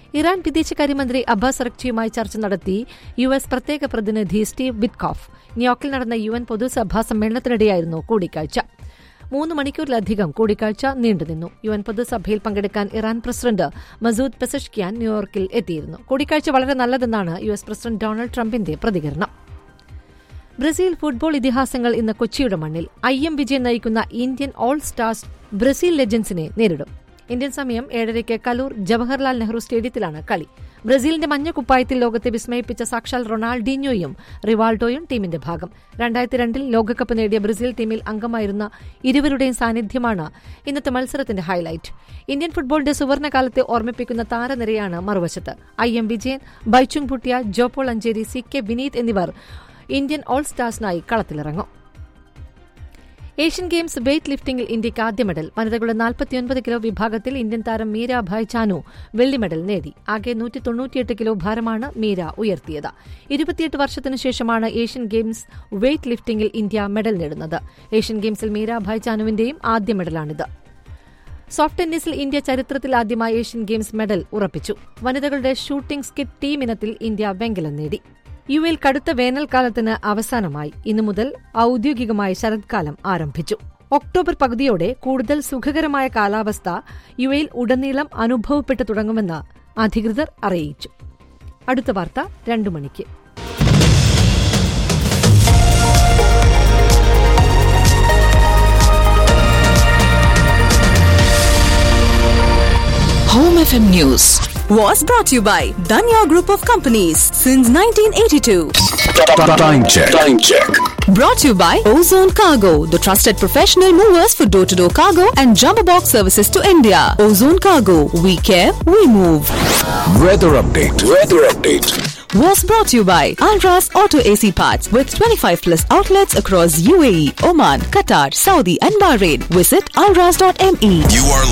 Iran വിദേശകാര്യമന്ത്രി Abbas അറക്ചിയുമായി ചർച്ച നടത്തി യു എസ് പ്രത്യേക പ്രതിനിധി സ്റ്റീവ് വിറ്റ്കോഫ് ന്യൂയോർക്കിൽ നടന്ന യു എൻ പൊതുസഭാ സമ്മേളനത്തിനിടെയായിരുന്നു കൂടിക്കാഴ്ച മൂന്ന് മണിക്കൂറിലധികം കൂടിക്കാഴ്ച നീണ്ടുനിന്നു യു എൻ പൊതുസഭയിൽ പങ്കെടുക്കാൻ ഇറാൻ പ്രസിഡന്റ് മസൂദ് പെസഷ്കിയാൻ ന്യൂയോർക്കിൽ എത്തിയിരുന്നു കൂടിക്കാഴ്ച വളരെ നല്ലതെന്നാണ് യു എസ് പ്രസിഡന്റ് ഡൊണാൾഡ് ട്രംപിന്റെ പ്രതികരണം ബ്രസീൽ ഫുട്ബോൾ ഇതിഹാസങ്ങൾ ഇന്ന് കൊച്ചിയുടെ മണ്ണിൽ ഐ എം വിജയൻ നയിക്കുന്ന ഇന്ത്യൻ ഓൾ സ്റ്റാർസ് ബ്രസീൽ ലെജൻസിനെ നേരിടും ഇന്ത്യൻ സമയം ഏഴരയ്ക്ക് കലൂർ ജവഹർലാൽ നെഹ്റു സ്റ്റേഡിയത്തിലാണ് കളി ബ്രസീലിന്റെ മഞ്ഞ കുപ്പായത്തിൽ ലോകത്തെ വിസ്മയിപ്പിച്ച സാക്ഷാൽ റൊണാൾഡീഞ്ഞോയും റിവാൾഡോയും ടീമിന്റെ ഭാഗം രണ്ടായിരത്തി രണ്ടിൽ ലോകകപ്പ് നേടിയ ബ്രസീൽ ടീമിൽ അംഗമായിരുന്ന ഇരുവരുടെയും സാന്നിധ്യമാണ് ഇന്നത്തെ മത്സരത്തിന്റെ ഹൈലൈറ്റ് ഇന്ത്യൻ ഫുട്ബോളിന്റെ സുവർണകാലത്തെ ഓർമ്മിപ്പിക്കുന്ന താരനിരയാണ് മറുവശത്ത് I M Vijayan Baichung Bhutia Jo Paul Ancheri C K Vineeth എന്നിവർ ഇന്ത്യൻ ഓൾ സ്റ്റാർസിനായി കളത്തിലിറങ്ങും ഏഷ്യൻ ഗെയിംസ് വെയ്റ്റ് ലിഫ്റ്റിംഗിൽ ഇന്ത്യയ്ക്ക് ആദ്യ മെഡൽ വനിതകളുടെ നാൽപ്പത്തിയൊൻപത് കിലോ വിഭാഗത്തിൽ ഇന്ത്യൻ താരം മീര ഭായ് ചാനു വെള്ളി മെഡൽ നേടി ആകെ നൂറ്റി തൊണ്ണൂറ്റിയെട്ട് കിലോ ഭാരമാണ് മീര ഉയർത്തിയത് ഇരുപത്തിയെട്ട് വർഷത്തിനു ശേഷമാണ് ഏഷ്യൻ ഗെയിംസ് വെയ്റ്റ് ലിഫ്റ്റിംഗിൽ ഇന്ത്യ മെഡൽ നേടുന്നത് ഏഷ്യൻ ഗെയിംസിൽ മീര ഭായ് ചാനുവിന്റെയും ആദ്യ മെഡലാണിത് സോഫ്റ്റ് ടെന്നീസിൽ ഇന്ത്യ ചരിത്രത്തിൽ ആദ്യമായി ഏഷ്യൻ ഗെയിംസ് മെഡൽ ഉറപ്പിച്ചു വനിതകളുടെ ഷൂട്ടിംഗ് സ്കിറ്റ് ടീം ഇനത്തിൽ ഇന്ത്യ വെങ്കലം നേടി യു എയിൽ കടുത്ത വേനൽക്കാലത്തിന് അവസാനമായി ഇന്നു മുതൽ ഔദ്യോഗികമായി ശരത്കാലം ആരംഭിച്ചു ഒക്ടോബർ പകുതിയോടെ കൂടുതൽ സുഖകരമായ കാലാവസ്ഥ യു എയിൽ ഉടനീളം അനുഭവപ്പെട്ടു തുടങ്ങുമെന്ന് അധികൃതർ അറിയിച്ചു അടുത്ത വാർത്ത രണ്ടു മണിക്ക് Home FM News was brought to you by Danya Group of Companies since 1982. Time check. Time check. Brought to you by Ozone Cargo, the trusted professional movers for door to door cargo and jumbo box services to India. Ozone Cargo, we care, we move. Weather update. Weather update. Was brought to you by Alras Auto AC Parts with 25 plus outlets across UAE, Oman, Qatar, Saudi, and Bahrain. Visit alras.me. You are